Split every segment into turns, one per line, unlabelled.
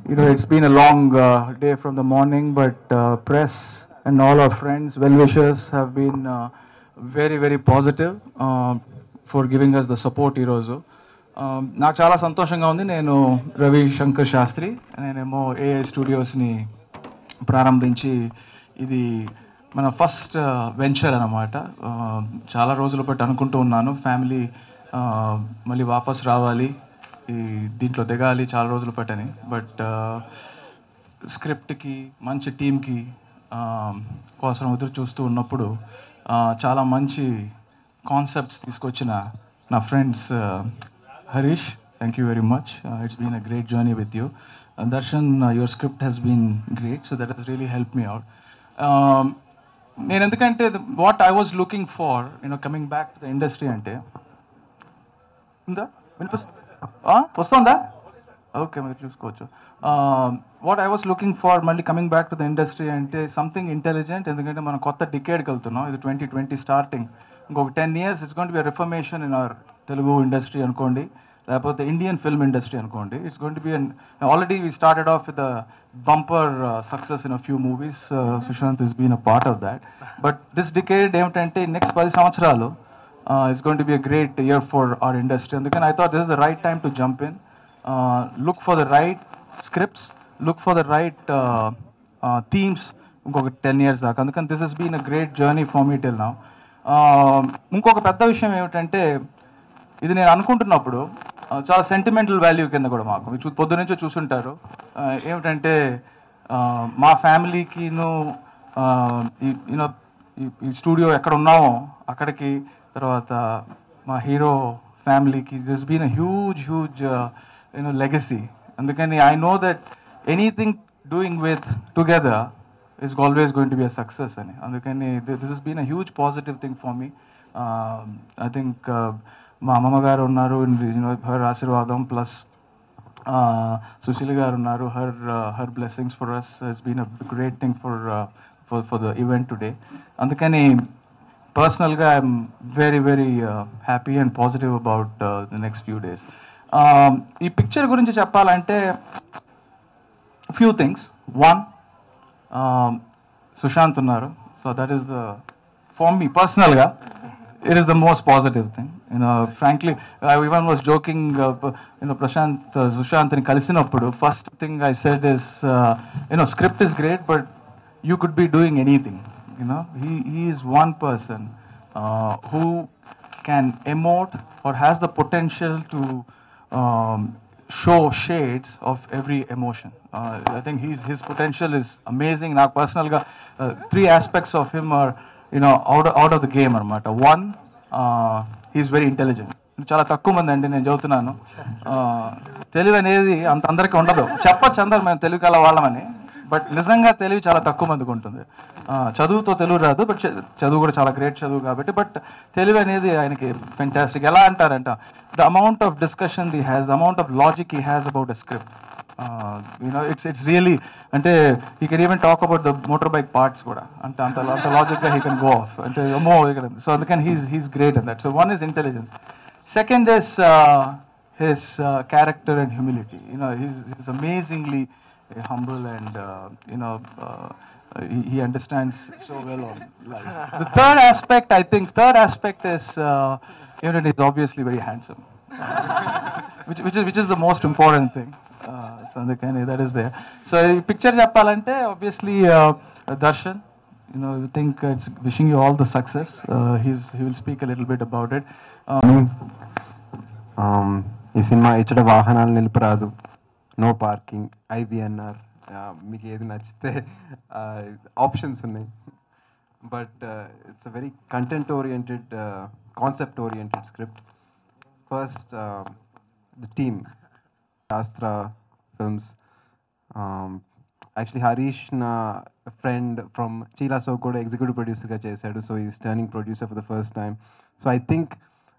you know, it's been a long uh, day from the morning, but uh, press and all our friends, well-wishers have been uh, very, very positive uh, for giving us the support ఈరోజు Um, నాకు చాలా సంతోషంగా ఉంది నేను రవి శంకర్ శాస్త్రి నేనేమో AI స్టూడియోస్ని ప్రారంభించి ఇది మన ఫస్ట్ వెంచర్ అనమాట చాలా రోజుల బట్టి అనుకుంటూ ఉన్నాను ఫ్యామిలీ మళ్ళీ వాపస్ రావాలి ఈ దీంట్లో దిగాలి చాలా రోజుల పట్టని బట్ స్క్రిప్ట్కి మంచి టీమ్కి కోసం ఎదురు చూస్తూ ఉన్నప్పుడు ఆ, చాలా మంచి కాన్సెప్ట్స్ తీసుకొచ్చిన నా friends Harish thank you very much it's been a great journey with you Darshan your script has been great so that he's really help me out నేను ఎందుకంటే what I was looking for you know coming back to the industry అంటే ఉందా వినిపిస్తుంది వస్తుందా okay మీరు చూసుకోవచ్చు what I was looking for మళ్ళీ coming back to the industry అంటే సంథింగ్ ఇంటెలిజెంట్ ఎందుకంటే మనం కొత్త డికేడ్కి వెళ్తున్నాం ఇది ట్వంటీ ట్వంటీ స్టార్టింగ్ ఇంకొక ten years it's gonna be reformation in our Telugu industry అనుకోండి లేకపోతే ఇండియన్ ఫిల్మ్ ఇండస్ట్రీ అనుకోండి it's gonna to be on already we started off with bumper success in a few movies Sushant is been a part of that but this decade ఏమిటంటే next పది సంవత్సరాలు uh, it's going to be a great year for our industry. And again, I thought this is the right time to jump in, uh, look for the right scripts, look for the right uh, uh, themes. ఇంకొక ten years దాకా అందుకని this has been a great journey for me till now ఇంకొక పెద్ద విషయం ఏమిటంటే ఇది నేను అనుకుంటున్నప్పుడు ఆ, చాలా సెంటిమెంటల్ వాల్యూ కింద కూడా మాకు మీరు చూ పొద్దు నుంచో చూసుంటారు ఆ, ఏమిటంటే ఆ, మా ఫ్యామిలీకిను యూనో ఈ స్టూడియో ఎక్కడ ఉన్నామో అక్కడికి తర్వాత మా హీరో ఫ్యామిలీకి this been a huge huge you know legacy అందుకని I know that anything doing with together is always going to be a success అని అందుకని th- this has been a huge positive thing for me Um, I think uh, మా అమ్మమ్మ గారు ఉన్నారు her ఆశీర్వాదం plus Sushil garu ఉన్నారు her her blessings for us has been a great thing for for for the event today అందుకని పర్సనల్గా I'm very very happy and positive about the next few days ఈ picture గురించి చెప్పాలంటే ఫ్యూ థింగ్స్ వన్ సుశాంత్ ఉన్నారు so that is the for me పర్సనల్గా it is the most positive thing you know frankly I even was joking you know Prashant సుశాంత్ని కలిసినప్పుడు first thing I said is you know script is great but you could be doing anything you know he he is one person who can emote or has the potential to um, show shades of every emotion. Uh, I think he's, his potential is amazing. Now, personally, uh, three aspects of him are, you know, out of, out of the game అనమాట One, uh, he's very intelligent. చాలా తక్కువ మంది అండి నేను చదువుతున్నాను తెలివి అనేది అంత అందరికీ ఉండదు చెప్పచ్చు అందరు మేము తెలుగు కల వాళ్ళమని బట్ నిజంగా తెలివి చాలా తక్కువ మందికి ఉంటుంది ఆ, చదువుతో తెలుగు రాదు బట్ చ- చదువు కూడా చాలా గ్రేట్ చదువు కాబట్టి బట్ తెలివి అనేది ఆయనకి ఫెంటాస్టిక్ ఎలా అంటారంట the amount of discussion the has the amount of logic he has about a script you know it's it's really అంటే he can even talk about the motor bike parts కూడా అంటే అంత అంత లాజిక్గా హీ కెన్ గో ఆఫ్ అంటే అమ్మో so అందుకని he's he's great on that so one is intelligence second is his uh, character and humility. You know, he's, he's amazingly uh, humble and, uh, you know, uh, he, he understands so well on life. The third aspect, I think, third aspect is, uh, you know, he's obviously very handsome, which, which, is, which is the most important thing. Uh, so అందుకని that is there. So ఈ picture చెప్పాలంటే obviously uh, Darshan, you know, I think it's wishing you all the success. Uh, he's, he will speak a little bit about it. Um,
um, ఈ సినిమా ఇచ్చట వాహనాలు నిలిపరాదు no parking ఐబిఎన్ఆర్ మీకు ఏది నచ్చితే options ఉన్నాయి but it's a very content oriented concept oriented script first the team Shastra films actually Harish నా friend from చీలా సో కూడా ఎగ్జిక్యూటివ్ ప్రొడ్యూసర్గా చేశాడు so is turning producer for the first time so I think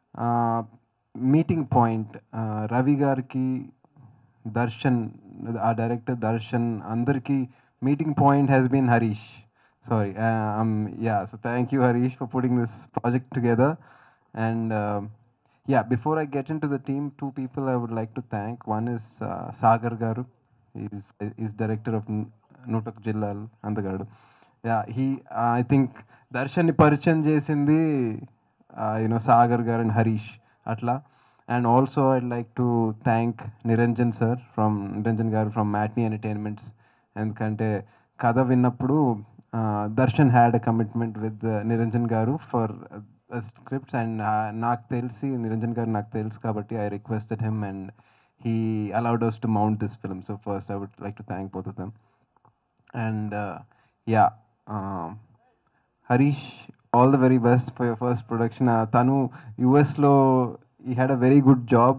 meeting point Ravi గారికి దర్శన్ ఆ director Darshan అందరికీ meeting point has been Harish sorry yeah so thank you Harish for putting this project together and yeah before i get into the team two people i would like to thank one is uh, sagar garu is is director of నూటక్ జిల్లాల్ అందగాడు yeah he I think దర్శన్ని పరిచయం చేసింది you know Sagar garu and Harish అట్లా and also I'd like to thank Niranjan sir from Niranjan garu from matinee entertainments ఎందుకంటే కథ విన్నప్పుడు Darshan had a commitment with Niranjan garu for scripts and నాకు తెలిసి నిరంజన్ గారు నాకు తెలుసు కాబట్టి I requested him and he allowed us to mount this film so first I would like to thank both of them and yeah Harish all the very best for your first production తను యుఎస్లో ఈ had a very good job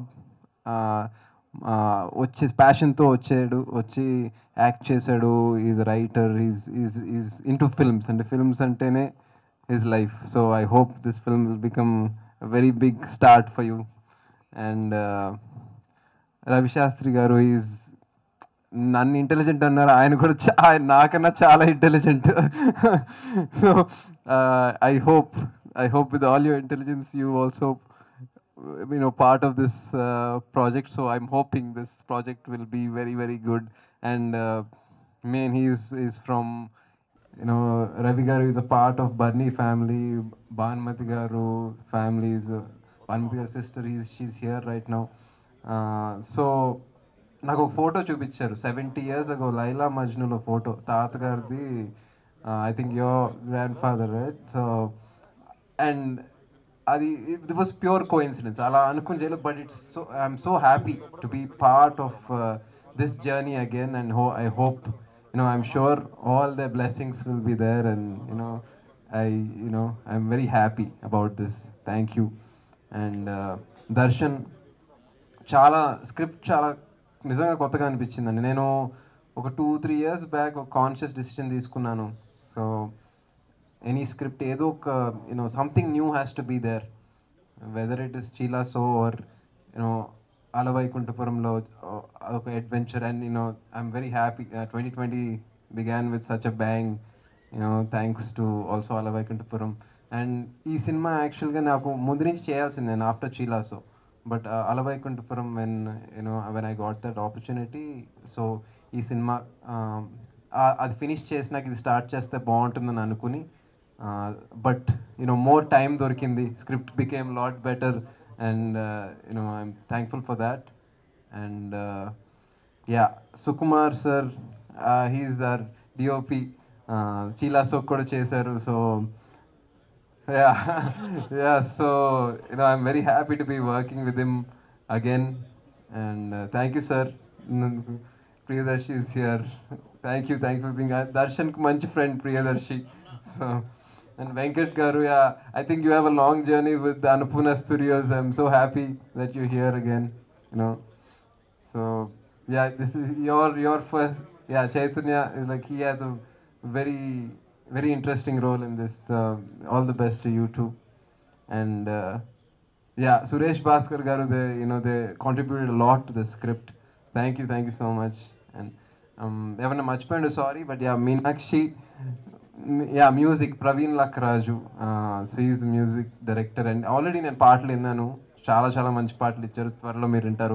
వచ్చి ప్యాషన్తో వచ్చాడు వచ్చి act చేశాడు is writer is is is in to films అంటే films అంటేనే his life so I hope this film will become very big start for you and Ravi Shastri garu is నన్ను intelligent అన్నారు ఆయన కూడా చా ఆయన నాకన్నా చాలా intelligent so I hope I hope with all your intelligence you also you know part of this uh, project so i'm hoping this project will be very very good and uh, main he is is from you know ravi garu is a part of barney family banmati garu family is uh, banmati garu sister he's she's here right now uh, so నాకు ఒక photo చూపించారు seventy years ago Laila మజ్నులో photo తాతగారిది I think your grandfather right so and అది it was pure coincidence అలా అనుకుని చేయలేదు but it's so I'm so happy to be part of this journey again and ho I hope you know I'm sure all the blessings will be there and you know I you know I'm very happy about this thank you and Darshan చాలా script చాలా నిజంగా కొత్తగా అనిపించిందండి నేను ఒక two three years back ఒక conscious decision తీసుకున్నాను so any script ఏదో ఒక you know something new has to be there whether it is Chi La Sow or you know Ala Vaikunthapurramuloo అదొక adventure and you know I'm very happy twenty twenty began with such a bang you know thanks to also Ala Vaikunthapuram and ఈ cinema యాక్చువల్గా నాకు ముందు నుంచి చేయాల్సిందే నేను after Chi La Sow but Ala Vaikunthapuram when you know when I got that opportunity so ఈ cinema అది ఫినిష్ చేసినాక ఇది స్టార్ట్ చేస్తే బాగుంటుందని అనుకుని బట్ యూనో మోర్ టైం దొరికింది script became lot better and you know I'm thankful for that and yeah Sukumar sir he's our DOP Chi La సోక్ కూడా చేశారు so yeah yeah so you know i'm very happy to be working with him again and uh, thank you sir priyadarshi is here thank you thank you for being darshan ku manchi friend priyadarshi so and venkat garu yeah i think you have a long journey with annapurna studios i'm so happy that you're here again you know so yeah this is your your first yeah chaitanya is like he has a very very interesting role in this. Uh, all the best to you too. And uh, yeah, Suresh Bhaskar Garu, they you know they contributed a lot to the script. Thank you, thank you so much. And um, ఏమన్నా మర్చిపోయిండు sorry but yeah Meenakshi yeah music Praveen Lakkaraju so is the music director and already నేను పాటలు విన్నాను చాలా చాలా మంచి పాటలు ఇచ్చారు త్వరలో మీరు వింటారు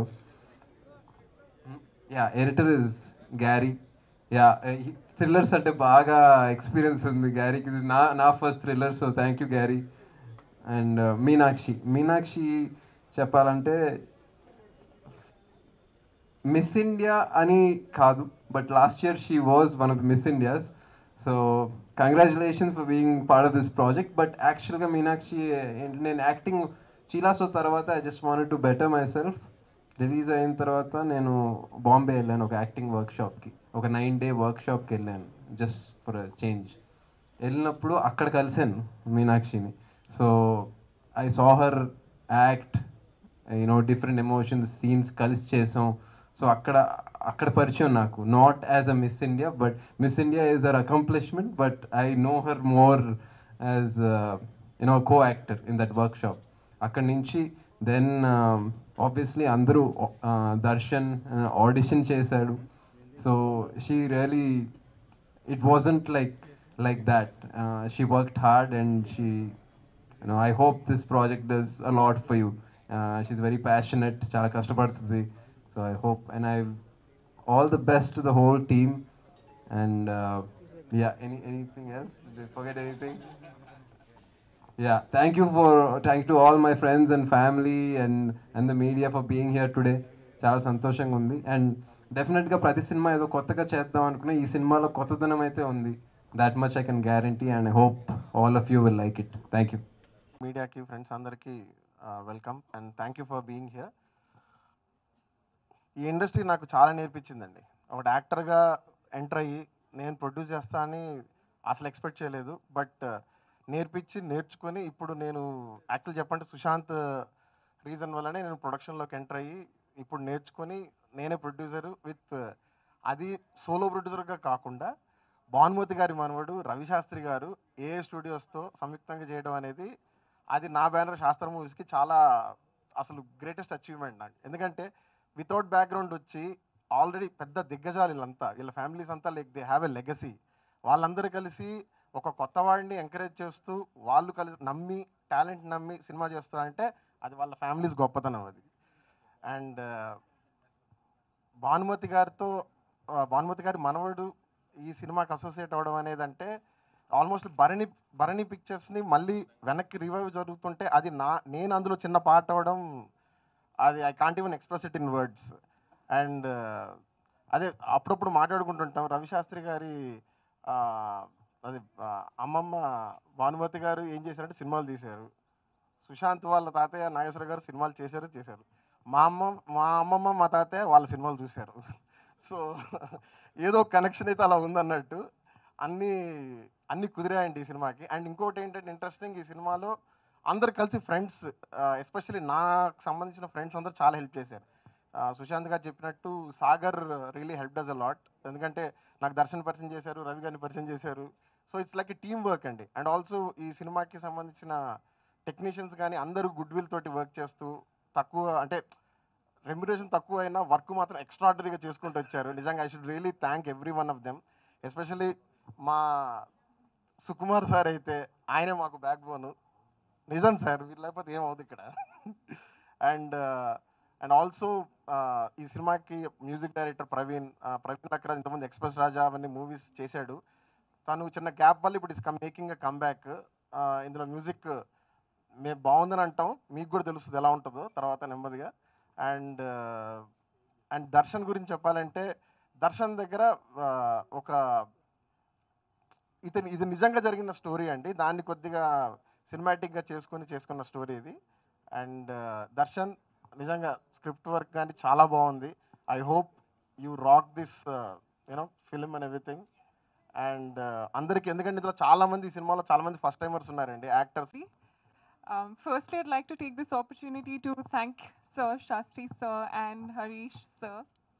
yeah editor is Garry yeah thrillers అంటే బాగా ఎక్స్పీరియన్స్ ఉంది గ్యారీకి ఇది నా నా first thriller so thank you Garry and Meenakshi Meenakshi చెప్పాలంటే మిస్ ఇండియా అని కాదు but last year she was one of the Miss Indias so congratulations for being part of this project but యాక్చువల్గా మీనాక్షి ఏంటి నేను యాక్టింగ్ చీలాసో తర్వాత I just wanted to better myself release అయిన తర్వాత నేను బాంబే వెళ్ళాను ఒక యాక్టింగ్ వర్క్షాప్కి ఒక నైన్ డే వర్క్షాప్కి వెళ్ళాను జస్ట్ ఫర్ చేంజ్ వెళ్ళినప్పుడు అక్కడ కలిసాను మీనాక్షిని so I saw her act you know different emotions scenes కలిసి చేసాం సో అక్కడ అక్కడ పరిచయం నాకు not as a Miss India but Miss India is uh accomplishment but I know her more as you know co actor in that workshop అక్కడి నుంచి then obviously అందరూ దర్శన్ ఆడిషన్ చేశాడు so she really it wasn't like like that she worked hard and she you know I hope this project does a lot for you she's very passionate చాలా కష్టపడుతుంది so I hope and I all the best to the whole team. And uh, yeah, any anything else? Did I forget anything? Yeah, thank you for thank to all my friends and family and and the media for being here today. చాలా సంతోషంగా ఉంది and డెఫినెట్గా ప్రతి cinema ఏదో కొత్తగా చేద్దాం అనుకున్నా ఈ సినిమాలో కొత్తదనం అయితే ఉంది that much I can guarantee and hope all of you will like it thank you
మీడియాకి ఫ్రెండ్స్ అందరికీ welcome and thank you for being here ఈ ఇండస్ట్రీ నాకు చాలా నేర్పించిందండి ఒక యాక్టర్గా ఎంటర్ అయ్యి నేను ప్రొడ్యూస్ చేస్తా అని అసలు ఎక్స్పెక్ట్ చేయలేదు బట్ నేర్పించి నేర్చుకొని ఇప్పుడు నేను యాక్చువల్ చెప్పంటే సుశాంత్ రీజన్ వల్లనే నేను ప్రొడక్షన్లోకి ఎంటర్ అయ్యి ఇప్పుడు నేర్చుకొని నేనే ప్రొడ్యూసర్ విత్ అది సోలో ప్రొడ్యూసర్గా కాకుండా భానుమతి గారి మనవడు రవిశాస్త్రి గారు ఏ స్టూడియోస్తో సంయుక్తంగా చేయడం అనేది అది నా బ్యానర్ శాస్త్ర మూవీస్కి చాలా అసలు గ్రేటెస్ట్ అచీవ్మెంట్ నాకు ఎందుకంటే వితౌట్ బ్యాక్గ్రౌండ్ వచ్చి ఆల్రెడీ పెద్ద దిగ్గజాలు వీళ్ళంతా వీళ్ళ ఫ్యామిలీస్ అంతా like they have a legacy వాళ్ళందరూ కలిసి ఒక కొత్త వాడిని ఎంకరేజ్ చేస్తూ వాళ్ళు కలిసి నమ్మి టాలెంట్ నమ్మి సినిమా చేస్తారంటే అది వాళ్ళ ఫ్యామిలీస్ గొప్పతనం అది అండ్ భానుమతి గారితో ఆ, భానుమతి గారి మనవడు ఈ సినిమాకి అసోసియేట్ అవ్వడం అనేది అంటే ఆల్మోస్ట్ భరణి భరణి పిక్చర్స్ని మళ్ళీ వెనక్కి రివైవ్ జరుగుతుంటే అది నా నేను అందులో చిన్న పార్ట్ అవ్వడం అది I can't even express it in words and అదే అప్పుడప్పుడు మాట్లాడుకుంటుంటాం రవిశాస్త్రి గారి ఆ, అది ఆ, అమ్మమ్మ భానుమతి గారు ఏం చేశారంటే సినిమాలు తీశారు సుశాంత్ వాళ్ళ తాతయ్య నాగేశ్వర గారు సినిమాలు చేశారు చేశారు మా అమ్మ మా అమ్మమ్మ మా తాతయ్య వాళ్ళ సినిమాలు చూశారు సో ఏదో కనెక్షన్ అయితే అలా ఉందన్నట్టు అన్నీ అన్నీ కుదిరాయండి ఈ సినిమాకి అండ్ ఇంకోటి ఏంటంటే ఇంట్రెస్టింగ్ ఈ సినిమాలో అందరు కలిసి ఫ్రెండ్స్ ఎస్పెషల్లీ నాకు సంబంధించిన ఫ్రెండ్స్ అందరూ చాలా హెల్ప్ చేశారు ఆ, సుశాంత్ గారు చెప్పినట్టు Sagar really help does a lot ఎందుకంటే నాకు దర్శన్ పరిచయం చేశారు రవి గారిని పరిచయం చేశారు so it's like team work అండి అండ్ ఆల్సో ఈ సినిమాకి సంబంధించిన టెక్నీషియన్స్ కానీ అందరూ గుడ్ విల్ తోటి వర్క్ చేస్తూ తక్కువ అంటే రెమ్యురేషన్ తక్కువ అయినా వర్క్ మాత్రం ఎక్స్ట్రాడనరీగా చేసుకుంటూ వచ్చారు నిజంగా I should really thank everyone of them especially మా సుకుమార్ సార్ అయితే ఆయనే మాకు బ్యాక్ బోను నిజం సార్ వీళ్ళు లేకపోతే ఏమవుతుంది ఇక్కడ అండ్ అండ్ ఆల్సో ఈ సినిమాకి మ్యూజిక్ డైరెక్టర్ ప్రవీణ్ ఆ, ప్రవీణ్ లక్రాజ్ ఇంతకుముందు ఎక్స్ప్రెస్ రాజా అవన్నీ మూవీస్ చేశాడు తను చిన్న గ్యాప్ వల్ల ఇప్పుడు is come making a comeback ఇందులో మ్యూజిక్ మేము బాగుందని అంటాం మీకు కూడా తెలుస్తుంది ఎలా ఉంటుందో తర్వాత నెమ్మదిగా అండ్ అండ్ దర్శన్ గురించి చెప్పాలంటే దర్శన్ దగ్గర ఆ, ఒక ఇతని ఇది నిజంగా జరిగిన స్టోరీ అండి దాన్ని కొద్దిగా సినిమాటిక్గా చేసుకొని చేసుకున్న స్టోరీ ఇది అండ్ దర్శన్ నిజంగా స్క్రిప్ట్ వర్క్ కానీ చాలా బాగుంది I hope you rock this you know film and everything and అందరికి ఎందుకంటే ఇందులో చాలా మంది ఈ సినిమాలో చాలా మంది ఫస్ట్ టైమర్స్ ఉన్నారండి actors
Um, firstly, I'd like to take this opportunity to thank Sir Shastri Sir and Harish Sir.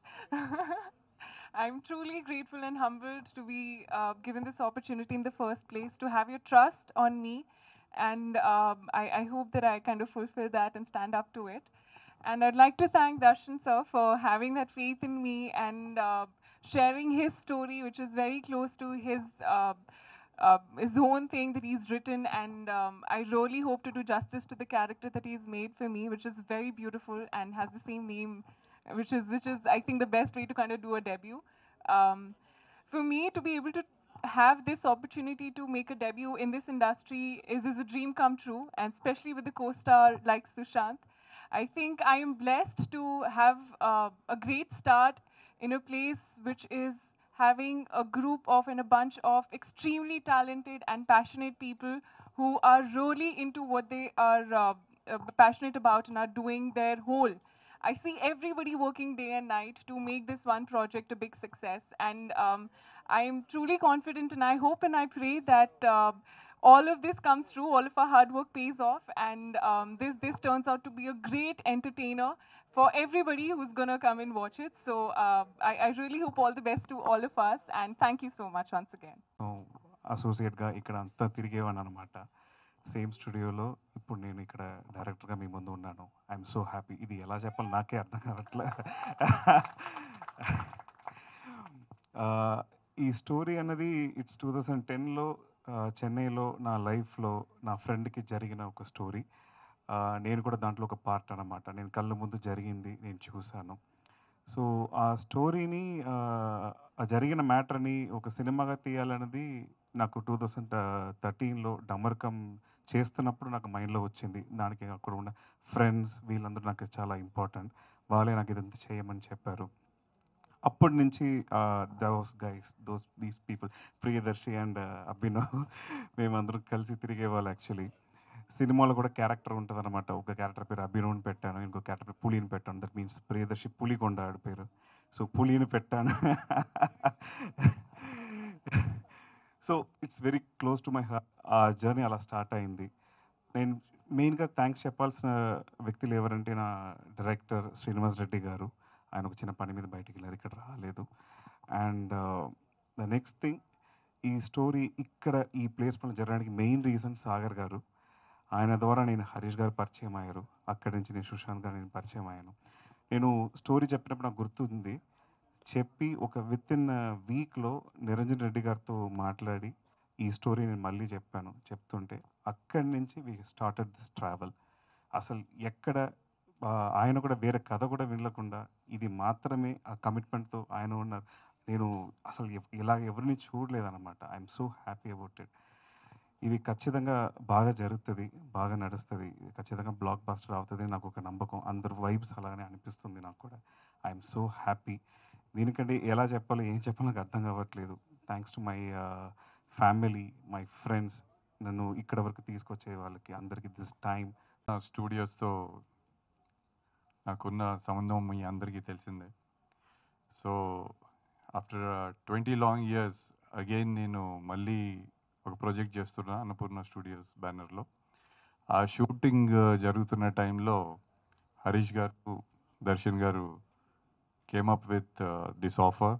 I'm truly grateful and humbled to be uh, given this opportunity in the first place, to have your trust on me. And um, I, I hope that I kind of fulfill that and stand up to it. And I'd like to thank Darshan sir for having that faith in me and uh, sharing his story, which is very close to his uh, uh, his own thing that he's written. And um, I really hope to do justice to the character that he's made for me, which is very beautiful and has the same name, which is which is I think the best way to kind of do a debut. Um, for me to be able to have this opportunity to make a debut in this industry is, is a dream come true, and especially with the co-star like Sushant. I think I am blessed to have uh, a great start in a place which is having a group of and a bunch of extremely talented and passionate people who are really into what they are uh, uh, passionate about and are doing their whole. I see everybody working day and night to make this one project a big success. And um, I am truly confident and I hope and I pray that uh, all of this comes true, all of our hard work pays off, and um, this, this turns out to be a great entertainer for everybody who's going to come and watch it. So uh, I, I really hope all the best to all of us, and thank you so much once again.
అసోసియేట్గా ఇక్కడ అంతా తిరిగేవాను అనమాట same స్టూడియోలో ఇప్పుడు నేను ఇక్కడ డైరెక్టర్గా మీ ముందు ఉన్నాను ఐఎమ్ సో హ్యాపీ ఇది ఎలా చెప్పాలి నాకే అర్థం కావట్లే ఆ, ఈ స్టోరీ అన్నది ఇట్స్ టూ థౌజండ్ టెన్లో చెన్నైలో నా లైఫ్లో నా ఫ్రెండ్కి జరిగిన ఒక స్టోరీ నేను కూడా దాంట్లో ఒక పార్ట్ అనమాట నేను కళ్ళ ముందు జరిగింది నేను చూశాను సో ఆ స్టోరీని ఆ, ఆ జరిగిన మ్యాటర్ని ఒక సినిమాగా తీయాలన్నది నాకు టూ థౌజండ్ థర్టీన్లో డమర్కం చేస్తున్నప్పుడు నాకు మైండ్లో వచ్చింది దానికి అక్కడ ఉన్న ఫ్రెండ్స్ వీళ్ళందరూ నాకు చాలా ఇంపార్టెంట్ వాళ్ళే నాకు ఇదంతా చేయమని చెప్పారు అప్పటి నుంచి those guys those these people Priyadarshi and Abhinav మేమందరం కలిసి తిరిగేవాళ్ళు యాక్చువల్లీ సినిమాలో కూడా క్యారెక్టర్ ఉంటుంది అనమాట ఒక క్యారెక్టర్ పేరు అభినవ్ని పెట్టాను ఇంకో క్యారెక్టర్ పేరు పులిని పెట్టాను దట్ మీన్స్ ప్రియదర్శి పులికొండ ఆడి పేరు సో పులిని పెట్టాను so it's very close to my heart ఆ జర్నీ అలా స్టార్ట్ అయింది నేను మెయిన్గా థ్యాంక్స్ చెప్పాల్సిన వ్యక్తులు ఎవరంటే నా డైరెక్టర్ శ్రీనివాస్ రెడ్డి గారు ఆయన ఒక చిన్న పని మీద బయటికి వెళ్ళారు ఇక్కడ రాలేదు అండ్ ద నెక్స్ట్ థింగ్ ఈ స్టోరీ ఇక్కడ ఈ ప్లేస్ పైన జరగడానికి మెయిన్ రీజన్ సాగర్ గారు ఆయన ద్వారా నేను హరీష్ గారు పరిచయం అయ్యారు అక్కడి నుంచి నేను సుశాంత్ గారు నేను పరిచయం అయ్యాను నేను స్టోరీ చెప్పినప్పుడు నాకు గుర్తుంది చెప్పి ఒక విత్ ఇన్ వీక్లో నిరంజన్ రెడ్డి గారితో మాట్లాడి ఈ స్టోరీ నేను మళ్ళీ చెప్పాను చెప్తుంటే అక్కడి నుంచి వి స్టార్టెడ్ దిస్ ట్రావెల్ అసలు ఎక్కడ ఆ, ఆయన కూడా వేరే కథ కూడా వినకుండా ఇది మాత్రమే ఆ కమిట్మెంట్తో ఆయన ఉన్నారు నేను అసలు ఎవ్- ఇలా ఎవరిని చూడలేదన్నమాట I'm so happy about it ఇది ఖచ్చితంగా బాగా జరుగుతుంది బాగా నడుస్తుంది ఇది ఖచ్చితంగా బ్లాక్ బాస్టర్ అవుతుంది నాకు ఒక నమ్మకం అందరు వైబ్స్ అలానే అనిపిస్తుంది నాకు కూడా ఐఎమ్ సో హ్యాపీ దీనికంటే ఎలా చెప్పాలో ఏం చెప్పాలో నాకు అర్థం కావట్లేదు thanks to my family my friends నన్ను ఇక్కడ వరకు తీసుకొచ్చే వాళ్ళకి అందరికీ దిస్ టైం
నా స్టూడియోస్తో నాకున్న సంబంధం మీ అందరికీ తెలిసిందే so after twenty long years again నేను మళ్ళీ ఒక ప్రాజెక్ట్ చేస్తున్నా అన్నపూర్ణ స్టూడియోస్ బ్యానర్లో ఆ షూటింగ్ జరుగుతున్న టైంలో హరీష్ గారు దర్శన్ గారు came up with this offer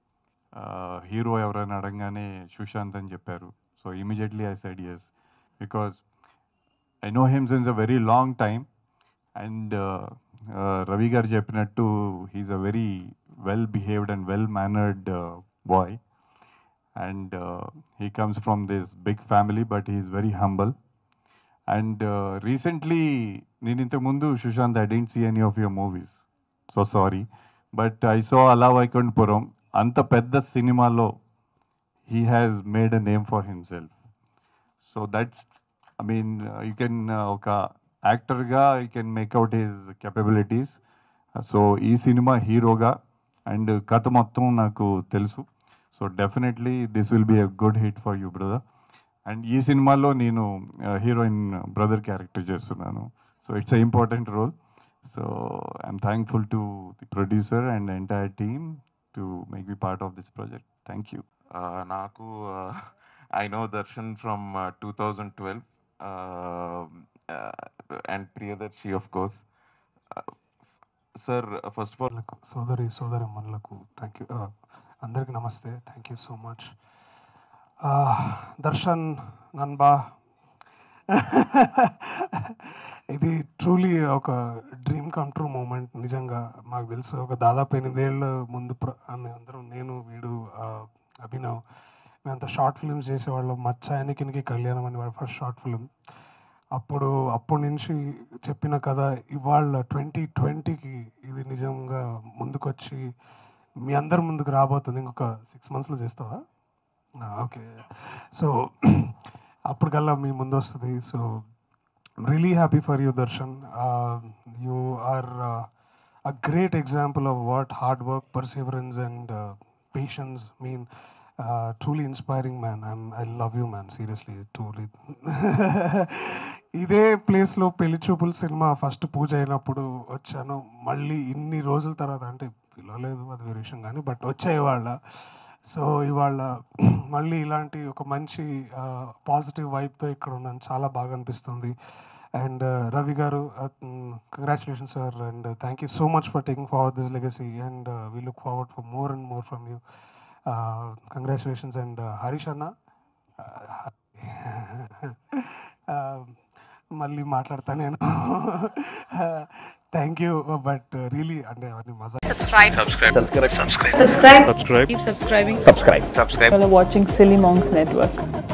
hero ఎవరైనా అడగగానే సుశాంత్ అని చెప్పారు so immediately I said yes because I know him since a very long time and Ravi గారు చెప్పినట్టు he's a very well behaved and well mannered boy and he comes from this big family but he's very humble and recently నేను ఇంతకుముందు Sushanth I didn't see any of your movies so sorry but I so అలా వైకుంఠపురం అంత పెద్ద సినిమాలో he has made a name for himself so that's I mean you can ఒక యాక్టర్గా you can make out his capabilities so ఈ cinema హీరోగా and కథ మొత్తం నాకు తెలుసు so definitely this will be a good hit for you brother and ఈ సినిమాలో నేను హీరోయిన్ బ్రదర్ క్యారెక్టర్ చేస్తున్నాను so it's a important role so I'm thankful to the producer and entire team to make B part of this project thank you
Uh, నాకు I know Darshan from two thousand twelve and Priyadarshi of course sir first of all
వాళ్ళకు సోదరి సోదరి మనులకు thank you అందరికి నమస్తే thank you so much Darshan నన్బా ఇది truly ఒక డ్రీమ్ కమ్ ట్రూ మూమెంట్ నిజంగా మాకు తెలుసు ఒక దాదాపు ఎనిమిదేళ్ళ ముందు ప్ర- ఆమె అందరం నేను వీడు ఆ, అభినవ్ మేమంతా షార్ట్ ఫిల్మ్స్ చేసేవాళ్ళం మచ్చాయనికినికి కళ్యాణం అని వాడు ఫస్ట్ షార్ట్ ఫిల్మ్ అప్పుడు అప్పటి నుంచి చెప్పిన కథ ఇవాళ ట్వంటీ ట్వంటీకి ఇది నిజంగా ముందుకొచ్చి మీ అందరి ముందుకు రాబోతుంది ఇంకొక సిక్స్ మంత్స్లో చేస్తావా ఓకే సో అప్పటికల్లా మీ ముందు వస్తుంది so really happy for you Darshan you are a great example of what hard work perseverance and patience mean truly inspiring man I'm I love you man seriously truly ఇదే ప్లేస్లో పెళ్లి చూపుల cinema first పూజ అయినప్పుడు వచ్చాను మళ్ళీ ఇన్ని రోజుల తర్వాత అంటే పిలవలేదు అది వేరే విషయం కానీ బట్ వచ్చాయి ఇవాళ సో ఇవాళ మళ్ళీ ఇలాంటి ఒక మంచి పాజిటివ్ వైబ్తో ఇక్కడ ఉన్నాను చాలా బాగా అనిపిస్తుంది అండ్ రవి గారు congratulation sir and thank you so much for taking forward this legacy and we look forward for more and more from you congratulations and Harish అన్న uh, మళ్ళీ మాట్లాడతా నేను థ్యాంక్ యూ బట్ రియలీ అంటే అవన్నీ మజా
subscribe. Keep subscribing. Subscribe. Subscribe. Subscribe. You're watching Silly Monks Network.